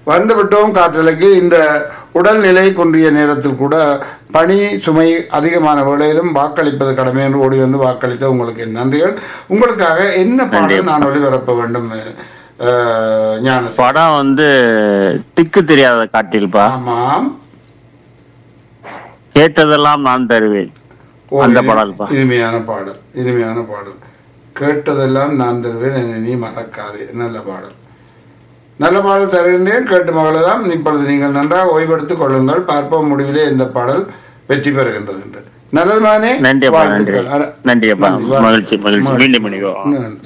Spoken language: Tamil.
வந்து விட்டோம் காற்றலைக்கு இந்த உடல்நிலை குன்றிய நேரத்தில் கூட பணி சுமை அதிகமான வேளையிலும் வாக்களிப்பது கடமை என்று ஓடி வந்து வாக்களித்த உங்களுக்கு என் நன்றிகள் உங்களுக்காக என்ன பாடல் நான் ஒளிபரப்ப வேண்டும் அஹ், ஞான படம் வந்து திக்கு தெரியாத காட்டில்பா ஆமாம் கேட்டதெல்லாம் நான் தருவேன் ஓ, அந்த இனி- பாடல்பா. இனிமையான பாடல் இனிமையான பாடல் கேட்டதெல்லாம் நான் தருவேன் என்னை நீ மறக்காதே நல்ல பாடல் நல்ல பாடல் தருகின்றேன் கேட்டு மகளெல்லாம் இப்பொழுது நீங்கள் நன்றாக ஓய்வெடுத்துக் கொள்ளுங்கள் பார்ப்போம் முடிவிலே இந்த பாடல் வெற்றி பெறுகின்றது என்று நல்லது மானே நன்றி அப்பா நன்றி வாழ்த்துக்கள் அர- நன்றி அப்பா நன்றி, வாழ்த்துக்கள். மகிழ்ச்சி மகிழ்ச்சி மீண்டும் இணைவோம் நன்றி.